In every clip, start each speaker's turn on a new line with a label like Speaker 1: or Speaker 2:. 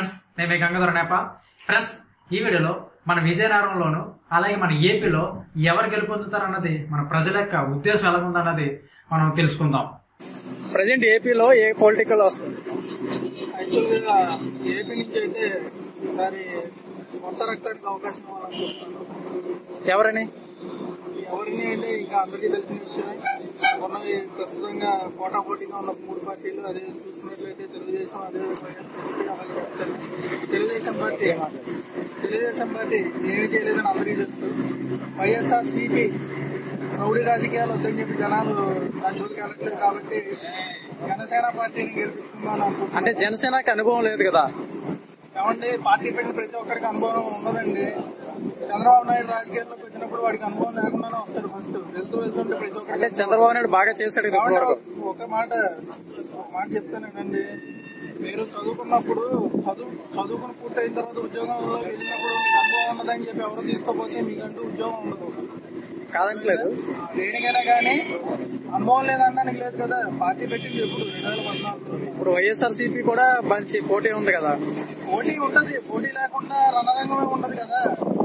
Speaker 1: Friends నేను మీ Gangadhara నేప friends ఈ వీడియోలో మన విజయనగరంలోను అలాగే మన ఏపీలో ఎవరు గెలుపొందుతారన్నది మన ప్రజల యొక్క ఉద్దేశం ఎలా ఉందన్నది మనం తెలుసుకుందాం ప్రజెంట్ ఏపీలో ఏ పొలిటికల్ వస్తుంది
Speaker 2: యాక్చువల్గా ఏపీ నుంచి అయితే ఈసారి కొత్త రక్తానికి అవకాశం ఇవ్వాలనుకుంటున్నాను
Speaker 1: ఎవరని
Speaker 2: ఎవరిని అంటే ఇంకా అందరికీ తెలిసిన విషయమే ఉన్నవి ప్రస్తుతంగా పోటాపోటీగా ఉన్న మూడు పార్టీలు అదే చూసుకున్నట్లయితే తెలుగుదేశం అదే వైఎస్ఆర్సీపీ, అలాగే జనసేన. తెలుగుదేశం పార్టీ తెలుగుదేశం పార్టీ ఏమీ చేయలేదని అందరికీ తెలుసు వైఎస్ఆర్ సిపి రౌడీ రాజకీయాలు వద్దని చెప్పి జనాలు దాని జోలికి వెళ్ళట్లేదు కాబట్టి జనసేన పార్టీని గెలిపించుకుందాం అనుకుంటున్నాను
Speaker 1: అంటే జనసేనకి అనుభవం లేదు కదా
Speaker 2: ఏమండి పార్టీ పెట్టిన ప్రతి ఒక్కడికి అనుభవం ఉండదండి చంద్రబాబు నాయుడు రాజకీయాల్లోకి వచ్చినప్పుడు వాడికి అనుభవం లేకుండానే వస్తాడు ఫస్ట్ వెళ్తూ వెళ్తుంటే ప్రతి
Speaker 1: అంటే
Speaker 2: ఒక్కడికి
Speaker 1: చంద్రబాబు నాయుడు బాగా చేశాడు కదా
Speaker 2: ఏమండి,
Speaker 1: ఇప్పటివరకు.
Speaker 2: ఒక మాట ఒక మాట చెప్తానండి మీరు చదువుకున్నప్పుడు చదువు చదువుకుని పూర్తయిన తర్వాత ఉద్యోగంలో వెళ్ళినప్పుడు మీకు అనుభవం ఉన్నదని చెప్పి ఎవరు తీసుకోపోతే మీకంటూ ఉద్యోగం ఉండదు
Speaker 1: కాదనట్లేదు
Speaker 2: దేనికైనా కానీ అనుభవం లేదనడానికి లేదు కదా పార్టీ పెట్టింది ఎప్పుడు రెండు వేల పద్నాలుగులో
Speaker 1: ఇప్పుడు వైఎస్ఆర్ సిపి కూడా మంచి పోటీ ఉంది కదా
Speaker 2: పోటీ ఉంటది పోటీ లేకుండా రణరంగమే ఉండదు కదా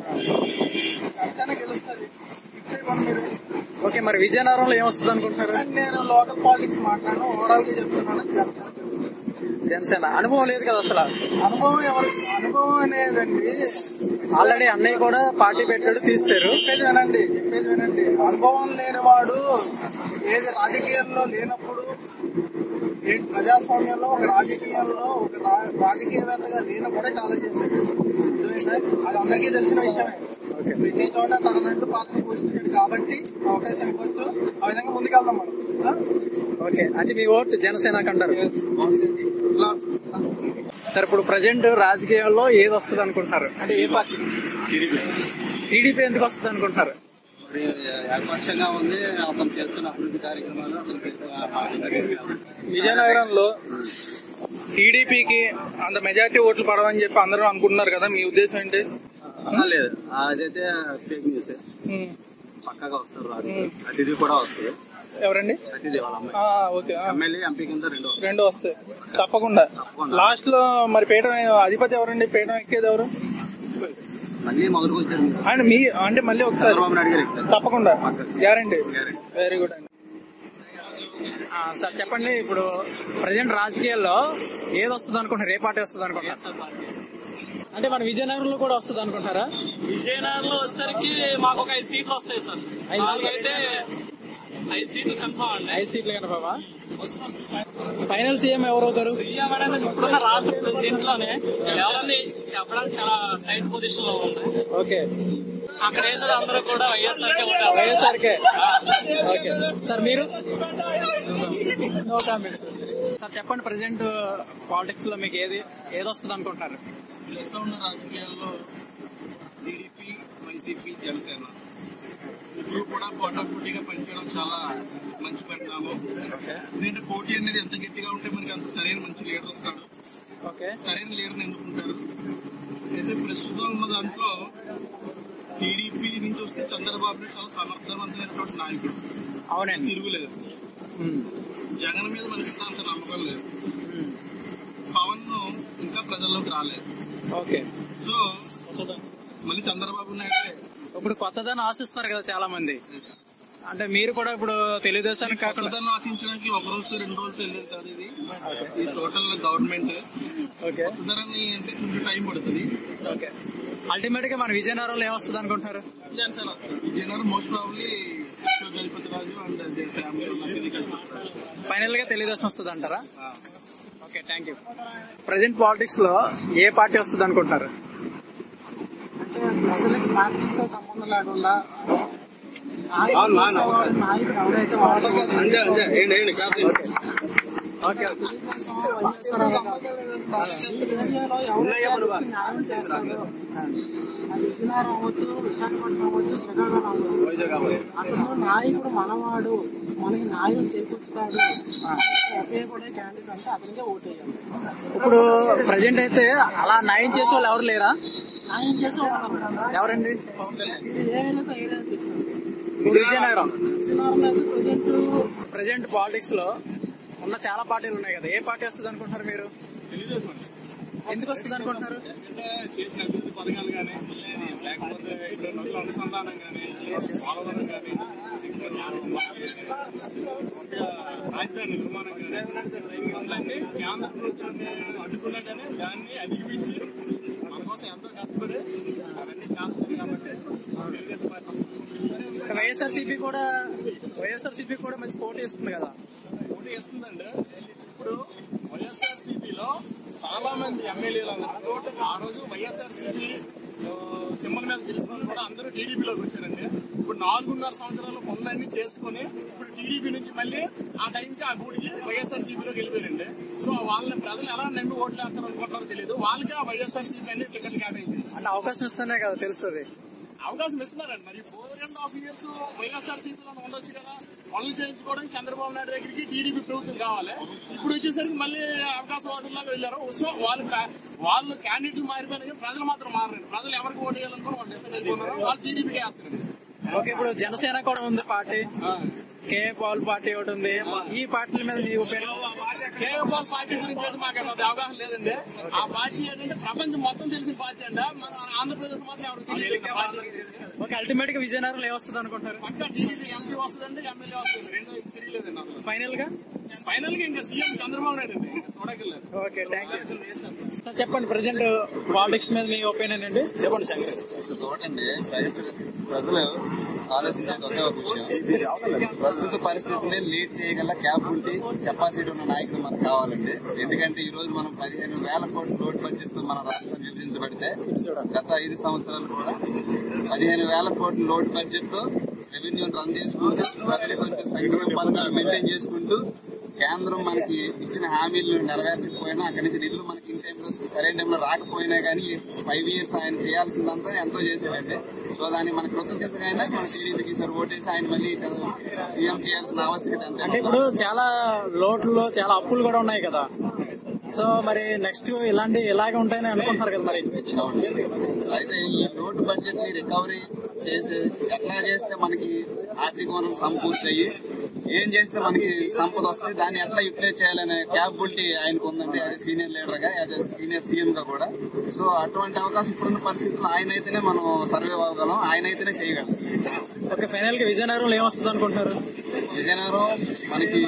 Speaker 2: జనసేన గెలుస్తుంది ఫిక్స్ అయిపోండి మీరు
Speaker 1: ఓకే మరి విజయనగరంలో ఏమొస్తుంది అనుకుంటున్నారు
Speaker 2: నేను లోకల్ పాలిటిక్స్ మాట్లాడను ఓవరాల్ గా చెప్తున్నాను జనసేన గెలుస్తుంది
Speaker 1: జనసేన అనుభవం లేదు కదా అసలు
Speaker 2: అనుభవం ఎవరు అనుభవం అనేదండి
Speaker 1: ఆల్రెడీ అన్నయ్య కూడా పార్టీ పెట్టాడు తీస్తారు
Speaker 2: చెప్పేది వినండి చెప్పేది వినండి అనుభవం లేనివాడు ఏది రాజకీయాల్లో లేనప్పుడు ఏంటి ప్రజాస్వామ్యంలో ఒక రాజకీయంలో ఒక రా- రాజకీయవేత్తగా లేనప్పుడే చాలా చేశాడు అర్థమైందా? అది అందరికీ తెలిసిన విషయమే ప్రతి చోట తనదంటూ పాత్ర పోషించాడు కాబట్టి అవకాశం ఇవ్వచ్చు ఆ విధంగా ముందుకెళ్దాం మనం ఆ?
Speaker 1: ఓకే అంటే మీ ఓటు జనసేనకు అంటారు
Speaker 2: లాస్ట్.
Speaker 1: సార్ ఇప్పుడు ప్రజెంట్ రాజకీయాల్లో ఏది వస్తుంది అనుకుంటున్నారు
Speaker 2: అంటే ఏ పార్టీ
Speaker 1: టీడీపీ ఎందుకు వస్తుంది అనుకుంటున్నారు
Speaker 3: ఏకపక్షంగా ఉంది అతను చేస్తున్న అభివృద్ధి కార్యక్రమాలు అతను చేస్తున్న పార్టీ
Speaker 2: విజయనగరంలో టీడీపీకి అంత మెజారిటీ ఓట్లు పడవని చెప్పి అందరూ అనుకుంటున్నారు కదా మీ ఉద్దేశం ఏంటి
Speaker 3: అలా లేదు అదైతే ఫేక్ న్యూస్
Speaker 2: ఉమ్.
Speaker 3: పక్కగా వస్తారు రాదు అతిథి కూడా వస్తుంది
Speaker 2: ఎవరండి
Speaker 3: అతిథి వాళ్ళ అమ్మాయి
Speaker 2: ఆ, ఓకే ఆ.
Speaker 3: ఎమ్మెల్యే ఎంపీ కింద రెండు వస్తాయి.
Speaker 2: రెండు వస్తాయి తప్పకుండా లాస్ట్ లో మరి పీఠం అధిపతి ఎవరండి పీఠం ఎక్కేది ఎవరు
Speaker 3: మళ్ళీ మొదలుకు వచ్చారు మీరు.
Speaker 2: అండ్ మీ అంటే మళ్ళీ ఒకసారి
Speaker 3: చంద్రబాబు నాయుడు గారు ఎక్కుతారు.
Speaker 2: తప్పకుండా గ్యారంటీ
Speaker 3: Guarantee.
Speaker 2: వెరీ గుడ్ అండి
Speaker 1: సార్ చెప్పండి ఇప్పుడు ప్రజెంట్ రాజకీయాల్లో ఏది వస్తుంది అనుకుంటున్నారు ఏ పార్టీ వస్తుంది అనుకుంటున్నారు అంటే మన విజయనగరంలో కూడా వస్తుంది అనుకుంటారా
Speaker 4: విజయనగరంలో వచ్చేసరికి మాకు ఒక ఐదు సీట్లు వస్తాయి సార్
Speaker 1: ఐదు
Speaker 4: నాలుగు అయితే ఐదు సీట్లు కన్ఫర్మ్ అండి
Speaker 1: ఐదు సీట్లు కనుక ఫైనల్ సీఎం ఎవరు అవుతారు
Speaker 4: సీఎం అనేది ఇప్పుడున్న రాష్ట్ర ప్రెసిడెంట్ లోనే ఎవరని చెప్పడానికి చాలా టైట్ పొజిషన్ లో ఉంది
Speaker 1: ఓకే
Speaker 4: అక్కడ వేసేది అందరూ కూడా వైఎస్ఆర్ ఉంటారు
Speaker 1: వైఎస్ఆర్కే ఓకే సార్ మీరు నో కామెంట్స్ సార్ చెప్పండి ప్రజెంట్ పాలిటిక్స్ లో మీకు ఏది ఏది వస్తుంది అనుకుంటున్నారు
Speaker 2: ప్రస్తుతం ఉన్న రాజకీయాల్లో టీడీపీ వైసీపీ జనసేన ఇప్పుడు కూడా పోటాపోటీగా పనిచేయడం చాలా మంచి పరిణామం ఎందుకంటే పోటీ అనేది ఎంత గట్టిగా ఉంటే మనకి అంత సరైన మంచి లీడర్ వస్తాడు
Speaker 1: ఓకే
Speaker 2: సరైన లీడర్ని ఎన్నుకుంటారు అయితే ప్రస్తుతం ఉన్న దాంట్లో టీడీపీ నుంచి వస్తే చంద్రబాబు నాయుడు చాలా సమర్థవంతమైనటువంటి నాయకుడు
Speaker 1: అవునండి
Speaker 2: తిరుగులేదు
Speaker 1: ఉమ్.
Speaker 2: జగన్ మీద మనకి అంత నమ్మకం లేదు పవన్ ఇంకా ప్రజల్లోకి రాలేదు
Speaker 1: ఓకే
Speaker 2: సో మళ్ళీ చంద్రబాబు నాయుడు
Speaker 1: ఇప్పుడు కొత్తదని ఆశిస్తున్నారు కదా చాలా మంది అంటే మీరు కూడా ఇప్పుడు తెలుగుదేశానికి కాకుండా
Speaker 2: కొత్తదాన్ని ఆశించడానికి ఒక రోజుతో రెండు రోజులతో వెళ్ళేది కాదు ఇది ఈ టోటల్ గవర్నమెంట్
Speaker 1: ఓకే
Speaker 2: కొత్తదాన్ని అంటే కొంచెం టైం పడుతుంది
Speaker 1: ఓకే అల్టిమేట్ గా మన విజయనగరంలో ఏమొస్తుంది అనుకుంటున్నారు
Speaker 2: Janasena general most probably Ganapati Raju and their family
Speaker 1: final గా తెలుగుదేశం వస్తుంది అంటారా okay thank you present politics లో ఏ పార్టీ వస్తుంది అనుకుంటున్నారు
Speaker 5: ప్రజలకి పార్టీతో సంబంధం లేకుండా నాయకుడు చేసేవాడు నాయకుడు ఎవరైతే వాళ్ళ
Speaker 1: ఓకే
Speaker 5: తెలుగుదేశం వైఎస్ఆర్ ఇండియాలో ఎవరైతే న్యాయం చేస్తాడో అది విజయనగరం అవ్వచ్చు విశాఖపట్నం అవ్వచ్చు శ్రీకాకుళం అవ్వచ్చు అతను నాయకుడు మనవాడు మనకి న్యాయం చేకూర్చుతాడు ఉపయోగపడే క్యాండిడేట్ అంటే అతనికే ఓటేయాలి
Speaker 1: ఇప్పుడు ప్రజెంట్ అయితే అలా న్యాయం చేసే వాళ్ళు ఎవరు లేరా
Speaker 5: న్యాయం చేసే ఉన్నారు
Speaker 1: ఎవరండి
Speaker 5: ఇది ఏమైనా ఏదైనా చెప్తాను
Speaker 1: ఇప్పుడు విజయనగరం
Speaker 5: విజయనగరం అయితే ప్రజెంట్
Speaker 1: ప్రజెంట్ పాలిటిక్స్ లో ఉన్న చాలా పార్టీలు ఉన్నాయి కదా ఏ పార్టీ వస్తుంది అనుకుంటున్నారు మీరు ఎందుకు వస్తుంది అనుకుంటున్నారు
Speaker 4: అంటే చేసిన అభివృద్ధి పథకాలు కానీ లేకపోతే ఇప్పుడు నదుల అనుసంధానం కానీ పోలవరం కానీ నెక్స్ట్ రాజధాని నిర్మాణం కానీ ఇవన్నీ కేంద్ర ప్రభుత్వాన్ని అడ్డుకున్నా కానీ దాన్ని అధిగమించి మన కోసం ఎంతో కష్టపడి అవన్నీ చేస్తుంది కాబట్టి తెలుగుదేశం పార్టీ వస్తుంది.
Speaker 1: వైఎస్ఆర్సీపీ కూడా వైఎస్ఆర్సీపీ కూడా మంచి పోటీ ఇస్తుంది కదా
Speaker 4: పోటీ ఇస్తుందండి ఇప్పుడు వైఎస్ఆర్సీపీలో చాలా మంది ఎమ్మెల్యేలు అన్నారు ఆ రోజు వైఎస్ఆర్సీపీ సింబల్ మీద తెలిసిన వాళ్ళు కూడా అందరూ టీడీపీలోకి వచ్చారండి ఇప్పుడు నాలుగున్నర సంవత్సరాలు పనులన్నీ చేసుకుని ఇప్పుడు టీడీపీ నుంచి మళ్ళీ ఆ టైంకి ఆ గూడికి వైఎస్ఆర్సీపీలోకి వెళ్ళిపోయారండి సో వాళ్ళని ప్రజలు ఎలా నమ్మి ఓట్లు వేస్తారు అనుకుంటారో తెలియదు వాళ్ళకి ఆ వైఎస్ఆర్సీపీ అన్ని టికెట్ కేటాయింది
Speaker 1: అంటే అవకాశం ఇస్తేనే కదా తెలుస్తుంది
Speaker 4: అవకాశం ఇస్తున్నారండి మరి ఫోర్ అండ్ హాఫ్ ఇయర్స్ వైఎస్ఆర్సీపీలో ఉండొచ్చు కదా పనులు చేయించుకోవడానికి చంద్రబాబు నాయుడు దగ్గరికి టీడీపీ ప్రభుత్వం కావాలి ఇప్పుడు వచ్చేసరికి మళ్ళీ అవకాశవాదుల్లాగా వెళ్ళారు సో వాళ్ళు కా- వాళ్ళు క్యాండిడేట్లు మారిపోయినా కానీ ప్రజలు మాత్రం మారండి ప్రజలు ఎవరికి ఓటు వేయాలనుకుని వాళ్ళు డిసైడ్ అయిపోయినారు వాళ్ళు టీడీపీకి వేస్తారండి
Speaker 1: ఓకే ఇప్పుడు జనసేన కూడా ఉంది పార్టీ కే పాల్ పార్టీ ఒకటి ఉంది ఈ పార్టీల మీద మీ ఒపీనియన్
Speaker 4: కేఎఫ్ఆర్ పార్టీ గురించి అయితే మాకు అంత అవగాహన లేదండి ఆ పార్టీ ఏంటంటే ప్రపంచం మొత్తం తెలిసిన పార్టీ అండి మన ఆంధ్రప్రదేశ్ మాత్రం ఎవరికి తెలియదు ఆ పార్టీ.
Speaker 1: ఓకే అల్టిమేట్ గా విజయనగరంలో ఏమొస్తుంది అనుకుంటారు
Speaker 4: పక్కా టీడీపీ ఎంపీ వస్తుందండి ఎమ్మెల్యే వస్తుంది రెండో తెలియలేదండి నాకు
Speaker 1: ఫైనల్ గా
Speaker 4: ఫైనల్ గా ఇంకా సీఎం చంద్రబాబు నాయుడు అండి ఇంకా చూడగలేదు
Speaker 1: ఓకే థ్యాంక్ యూ సార్ చెప్పండి ప్రజెంట్ పాలిటిక్స్ మీద మీ ఒపీనియన్ అండి చెప్పండి శంకర్
Speaker 3: ఒకటండి ప్రజలు ఆలోచించేది ఒకే ఒక విషయం ప్రస్తుత పరిస్థితిని లీడ్ చేయగల క్యాపబిలిటీ కెపాసిటీ ఉన్న నాయకులు మనకు కావాలండి ఎందుకంటే ఈ రోజు మనం పదిహేను వేల కోట్ల రోడ్ బడ్జెట్ తో మన రాష్ట్రం విభజించబడితే గత ఐదు సంవత్సరాలు కూడా పదిహేను వేల కోట్ల లోడ్ బడ్జెట్ తో రెవెన్యూ రన్ చేసుకుంటూ ప్రజలకు కొంచెం సంక్షేమ పథకాలు మెయింటైన్ చేసుకుంటూ కేంద్రం మనకి ఇచ్చిన హామీలు నెరవేర్చకపోయినా అక్కడి నుంచి నిధులు మనకి ఇన్ టైంలో సరైన టైంలో రాకపోయినా కానీ ఫైవ్ ఇయర్స్ ఆయన చేయాల్సిందంతా ఎంతో చేశాడండి సో దాన్ని మన కృతజ్ఞతగా మన టీడీపీకి సార్ ఓటేసి ఆయన మళ్ళీ సీఎం చేయాల్సిన ఆవశ్యకత
Speaker 1: అంటే
Speaker 3: అంతే
Speaker 1: ఇప్పుడు చాలా లోట్లు చాలా అప్పులు కూడా ఉన్నాయి కదా సో మరి నెక్స్ట్ ఇలాంటి ఇలాగే ఉంటాయని అనుకుంటున్నారు కదా మరి
Speaker 3: అవును. అయితే ఈ లోటు బడ్జెట్ ని రికవరీ చేసే ఎట్లా చేస్తే మనకి ఆర్థిక వనరులు సమకూర్చాయి ఏం చేస్తే మనకి సంపద వస్తుంది దాన్ని ఎట్లా యూటిలైజ్ చేయాలనే క్యాపబిలిటీ ఆయనకు ఉందండి యాజ్ సీనియర్ లీడర్ గా యాజ్ సీనియర్ సీఎం గా కూడా సో అటువంటి అవకాశం ఇప్పుడున్న పరిస్థితుల్లో ఆయన అయితేనే మనం సర్వే అవ్వగలం ఆయన అయితేనే చేయగలం
Speaker 1: ఓకే ఫైనల్ గా విజయనగరంలో ఏమొస్తుంది అనుకుంటున్నారు
Speaker 3: విజయనగరం మనకి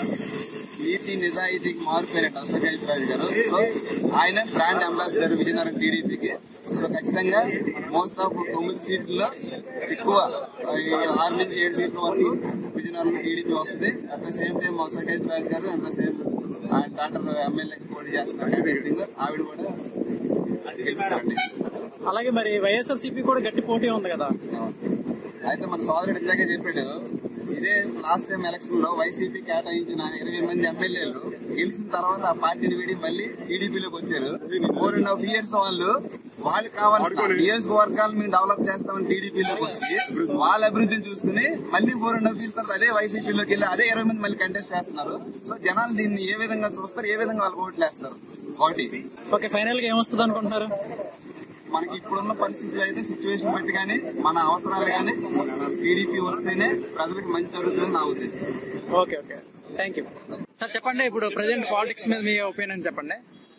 Speaker 3: నీతి నిజాయితీకి మారిపోయినట్టు అశోక్ రాజు గారు సో ఆయన బ్రాండ్ అంబాసిడర్ విజయనగరం టీడీపీకి సో ఖచ్చితంగా మోస్ట్ ఆఫ్ తొమ్మిది సీట్లలో ఎక్కువ ఈ ఆరు నుంచి ఏడు సీట్ల వరకు విజయనగరం టీడీపీ వస్తుంది at the same time Ashok Raju గారు అట్ ద సేమ్ ఆయన డాక్టర్ ఎమ్మెల్యేకి పోటీ చేస్తున్నారు కంటెస్టింగ్ ఆవిడ కూడా గెలుస్తారండి
Speaker 1: అలాగే మరి వైఎస్ఆర్సీపీ కూడా గట్టి పోటీ ఉంది కదా
Speaker 3: అయితే మన సోదరుడు ఇందాకే చెప్పాడు ఇదే లాస్ట్ టైం ఎలక్షన్ లో వైసీపీ కేటాయించిన ఇరవై మంది ఎమ్మెల్యేలు గెలిచిన తర్వాత ఆ పార్టీని వీడి మళ్ళీ టీడీపీలోకి వచ్చారు ఫోర్ అండ్ హాఫ్ ఇయర్స్ వాళ్ళు వాళ్ళు కావాల్సిన నియోజకవర్గాలు మేము డెవలప్ చేస్తామని టీడీపీలోకి వచ్చి వాళ్ళ అభివృద్ధిని చూసుకుని మళ్ళీ ఫోర్ అండ్ హాఫ్ ఇయర్స్ తర్వాత అదే వైసీపీలోకి వెళ్ళి అదే ఇరవై మంది మళ్ళీ కంటెస్ట్ చేస్తున్నారు సో జనాలు దీన్ని ఏ విధంగా చూస్తారు ఏ విధంగా వాళ్ళకి ఓట్లు వేస్తారు ఒకటి
Speaker 1: ఓకే ఫైనల్ గా ఏమొస్తుంది అనుకుంటున్నారు
Speaker 3: మనకి ఇప్పుడున్న పరిస్థితులు అయితే సిచ్యువేషన్ బట్టి కానీ మన అవసరాలు కానీ టీడీపీ వస్తేనే ప్రజలకు మంచి జరుగుతుందని నా ఉద్దేశం
Speaker 1: okay okay thank you sir చెప్పండి ఇప్పుడు ప్రజెంట్ పాలిటిక్స్ మీద మీ ఒపీనియన్ చెప్పండి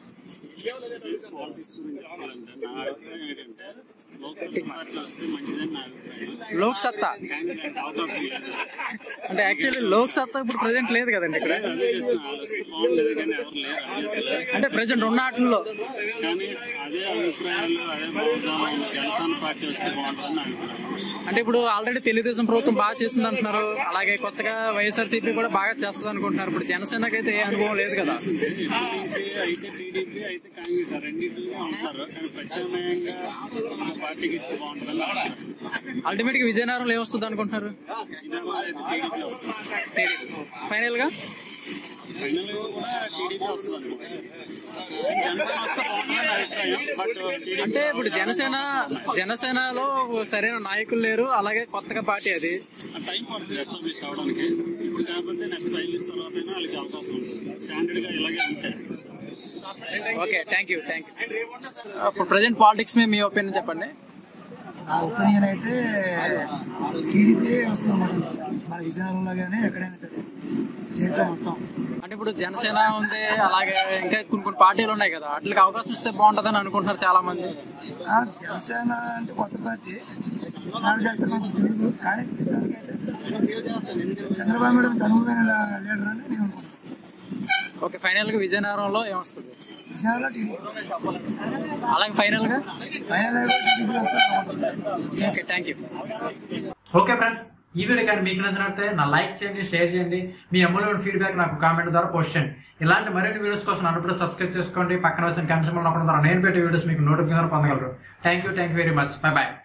Speaker 4: పాలిటిక్స్ గురించి చెప్పాలంటే నా అభిప్రాయం ఏంటంటే లోక్సభ పార్టీ వస్తే మంచిదని నా అభిప్రాయం
Speaker 1: లోక్ సత్తా
Speaker 4: క్యాండిడేట్ అవకాశం లేదు
Speaker 1: అంటే యాక్చువల్లీ లోక్ సత్తా ఇప్పుడు ప్రజెంట్ లేదు కదండి ఇక్కడ
Speaker 4: అదే చెప్తున్నా వాళ్ళు వస్తే బాగుండేది కానీ ఎవరు లేరు అదే తెలియదు.
Speaker 1: అంటే ప్రజెంట్ ఉన్న ఆటల్లో
Speaker 4: కానీ అదే అభిప్రాయాలు అదే భావజాలం జనసేన పార్టీ వస్తే బాగుంటుందని నా అభిప్రాయం
Speaker 1: అంటే ఇప్పుడు ఆల్రెడీ తెలుగుదేశం ప్రభుత్వం బాగా చేసింది అంటున్నారు అలాగే కొత్తగా వైఎస్ఆర్సీపీ కూడా బాగా చేస్తుంది అనుకుంటున్నారు ఇప్పుడు జనసేనకి అయితే ఏ అనుభవం లేదు కదా
Speaker 4: ఇటు నుంచి అయితే టీడీపీ అయితే కాంగ్రెస్ రెండింటిలో ఉంటారు కానీ ప్రత్యామ్నాయంగా మన పార్టీకి ఇస్తే బాగుంటుందని నా అభిప్రాయం.
Speaker 1: అల్టిమేట్ గా విజయనగరంలో ఏమొస్తుంది అనుకుంటున్నారు
Speaker 4: విజయవాడ అయితే టీడీపీ వస్తుంది
Speaker 1: ఫైనల్ గా
Speaker 4: ఫైనల్ గా కూడా టీడీపీ వస్తుంది అనుకుంటున్నాను జనసేన వస్తే బాగుంటుందని నా అభిప్రాయం బట్ టీడీపీ
Speaker 1: అంటే ఇప్పుడు జనసేన జనసేనలో సరైన నాయకులు లేరు అలాగే కొత్తగా పార్టీ అది
Speaker 4: టైం పడుతుంది ఎస్టాబ్లిష్ అవడానికి ఇప్పుడు కాకపోతే నెక్స్ట్ ఫైవ్ ఇయర్స్ తర్వాత వాళ్ళకి అవకాశం ఉంటుంది స్టాండర్డ్ గా ఇలాగే ఉంటాయి
Speaker 1: okay thank you thank you ఇప్పుడు ప్రజెంట్ పాలిటిక్స్ మీద మీ ఒపీనియన్ చెప్పండి
Speaker 5: నా ఒపీనియన్ అయితే టీడీపీ వస్తుంది అన్నమాట మన విజయనగరంలో కానీ ఎక్కడైనా సరే స్టేట్లో మొత్తం
Speaker 1: అంటే ఇప్పుడు జనసేన ఉంది అలాగే ఇంకా కొన్ని కొన్ని పార్టీలు ఉన్నాయి కదా వాటికి అవకాశం ఇస్తే బాగుంటుందని అనుకుంటున్నారు చాలా మంది
Speaker 5: ఆ జనసేన అంటే కొత్త పార్టీ నాలుగు చేస్తే మనకు తెలియదు కానీ ప్రస్తుతానికి అయితే చంద్రబాబు నాయుడు మంచి అనుభవమైన లీడర్ అని నేను అనుకుంటున్నాను
Speaker 1: ఓకే ఫైనల్ గా విజయనగరంలో ఏమొస్తుంది
Speaker 5: విజయనగరంలో టీడీపీ
Speaker 1: అలాగే ఫైనల్ గా
Speaker 5: ఫైనల్ అయితే టీడీపీ వస్తుంది అనుకుంటున్నాను
Speaker 1: okay thank you okay friends ఈ వీడియో కానీ మీకు నచ్చినట్లయితే నా లైక్ చేయండి షేర్ చేయండి మీ అమూల్యమైన ఫీడ్బ్యాక్ నాకు కామెంట్ ద్వారా పోస్ట్ చేయండి ఇలాంటి మరిన్ని వీడియోస్ కోసం నన్ను కూడా సబ్స్క్రైబ్ చేసుకోండి పక్కన వచ్చిన కన్సూమర్ నొక్కడం ద్వారా నేను పెట్టే వీడియోస్ మీకు నోటిఫికేషన్ పొందగలరు thank you thank you very much bye bye